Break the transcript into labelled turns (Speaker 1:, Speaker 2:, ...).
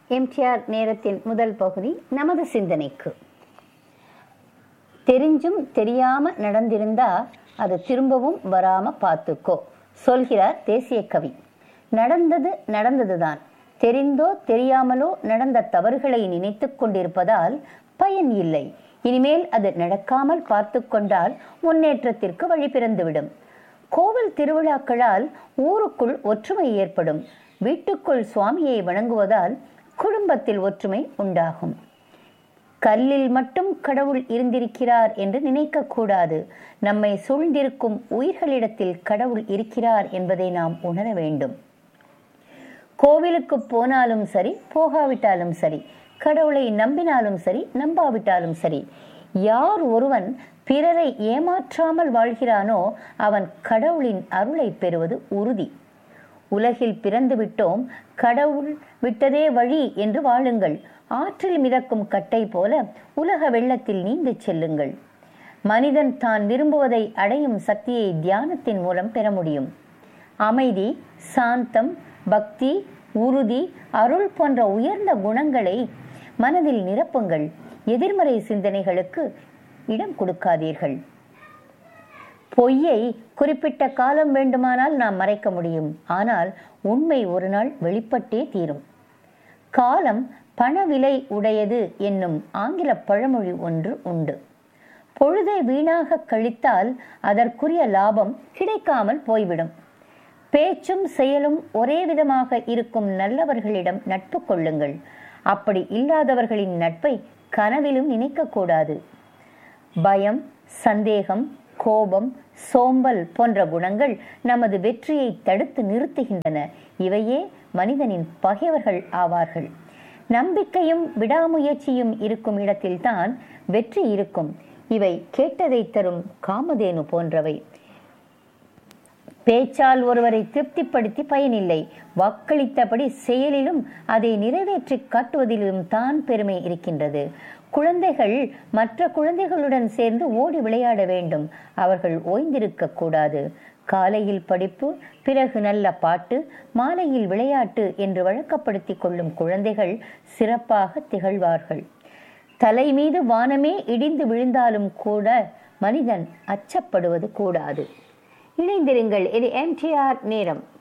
Speaker 1: MTR நேரத்தின் முதல் பகுதி நமது சிந்தனைக்கு தெரிஞ்சும் தெரியாம நடந்திருந்தா அது திரும்பவும் வராம பார்த்துக்கோ சொல்கிறார் தேசிய கவி நடந்தது நடந்ததுதான் தெரிந்தோ தெரியாமலோ நடந்த தவறுகளை நினைத்துக் கொண்டிருப்பதால் பயன் இல்லை இனிமேல் அது நடக்காமல் பார்த்து கொண்டால் முன்னேற்றத்திற்கு வழி பிறந்துவிடும் கோவில் திருவிழாக்களால் ஊருக்குள் ஒற்றுமை ஏற்படும் வீட்டுக்குள் சுவாமியை வணங்குவதால் குடும்பத்தில் ஒற்றுமை உண்டாகும் கல்லில் மட்டும் கடவுள் இருந்திருக்கிறார் என்று நினைக்க கூடாது நம்மை சூழ்ந்திருக்கும் உயிர்களிடத்தில் கடவுள் இருக்கிறார் என்பதை நாம் உணர வேண்டும் கோவிலுக்கு போனாலும் சரி போகாவிட்டாலும் சரி கடவுளை நம்பினாலும் சரி நம்பாவிட்டாலும் சரி யார் ஒருவன் பிறரை ஏமாற்றாமல் வாழ்கிறானோ அவன் கடவுளின் அருளை பெறுவது உறுதி உலகில் பிறந்து விட்டோம் கடவுள் விட்டதே வழி என்று வாழுங்கள் ஆற்றில் மிதக்கும் கட்டை போல உலக வெள்ளத்தில் நீந்து செல்லுங்கள் மனிதன் தான் விரும்புவதை அடையும் சக்தியை தியானத்தின் மூலம் பெற முடியும் அமைதி சாந்தம் பக்தி உறுதி அருள் போன்ற உயர்ந்த குணங்களை மனதில் நிரப்புங்கள் எதிர்மறை சிந்தனைகளுக்கு இடம் கொடுக்காதீர்கள் பொய்யை குறிப்பிட்ட காலம் வேண்டுமானால் நாம் மறைக்க முடியும் ஆனால் உண்மை ஒரு நாள் வெளிப்பட்டே தீரும் காலம் பணவிலை உடையது என்னும் ஆங்கில பழமொழி ஒன்று உண்டு பொழுதை வீணாக கழித்தால் அதற்குரிய லாபம் கிடைக்காமல் போய்விடும் பேச்சும் செயலும் ஒரே விதமாக இருக்கும் நல்லவர்களிடம் நட்பு கொள்ளுங்கள் அப்படி இல்லாதவர்களின் நட்பை கனவிலும் நினைக்கக்கூடாது பயம் சந்தேகம் கோபம் சோம்பல் போன்ற குணங்கள் நமது வெற்றியை தடுத்து நிறுத்துகின்றன இவையே மனிதனின் பகைவர்கள் ஆவார்கள் நம்பிக்கையும் விடாமுயற்சியும் இருக்கும் இடத்தில்தான் வெற்றி இருக்கும் இவை கேட்டதை தரும் காமதேனு போன்றவை பேச்சால் ஒருவரை திருப்திப்படுத்தி பயனில்லை வாக்களித்தபடி செயலிலும் அதை நிறைவேற்றி காட்டுவதிலும் தான் பெருமை இருக்கின்றது குழந்தைகள் மற்ற குழந்தைகளுடன் சேர்ந்து ஓடி விளையாட வேண்டும் அவர்கள் ஓய்ந்திருக்க கூடாது காலையில் படிப்பு பிறகு நல்ல பாட்டு மாலையில் விளையாட்டு என்று வழக்கப்படுத்தி கொள்ளும் குழந்தைகள் சிறப்பாக திகழ்வார்கள் தலை மீது வானமே இடிந்து விழுந்தாலும் கூட மனிதன் அச்சப்படுவது கூடாது இணைந்திருங்கள் இது எம்டிஆர் நேரம்